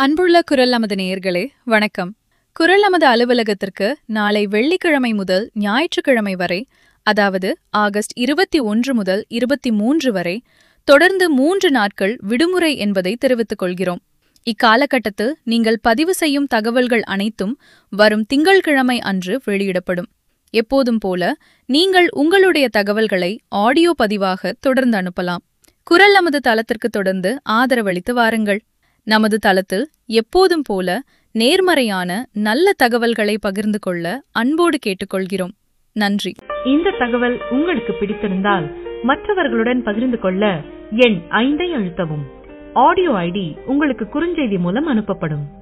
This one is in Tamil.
அன்புள்ள குரல் நமது நேயர்களே வணக்கம் குரல் நமது அலுவலகத்திற்கு நாளை வெள்ளிக்கிழமை முதல் ஞாயிற்றுக்கிழமை வரை அதாவது ஆகஸ்ட் இருபத்தி ஒன்று முதல் இருபத்தி மூன்று வரை தொடர்ந்து மூன்று நாட்கள் விடுமுறை என்பதை தெரிவித்துக் கொள்கிறோம் இக்காலகட்டத்தில் நீங்கள் பதிவு செய்யும் தகவல்கள் அனைத்தும் வரும் திங்கள்கிழமை அன்று வெளியிடப்படும் எப்போதும் போல நீங்கள் உங்களுடைய தகவல்களை ஆடியோ பதிவாக தொடர்ந்து அனுப்பலாம் குரல் நமது தளத்திற்கு தொடர்ந்து ஆதரவளித்து வாருங்கள் நமது தளத்தில் எப்போதும் போல நேர்மறையான நல்ல தகவல்களை பகிர்ந்து கொள்ள அன்போடு கேட்டுக்கொள்கிறோம் நன்றி இந்த தகவல் உங்களுக்கு பிடித்திருந்தால் மற்றவர்களுடன் பகிர்ந்து கொள்ள எண் ஐந்தை அழுத்தவும் ஆடியோ ஐடி உங்களுக்கு குறுஞ்செய்தி மூலம் அனுப்பப்படும்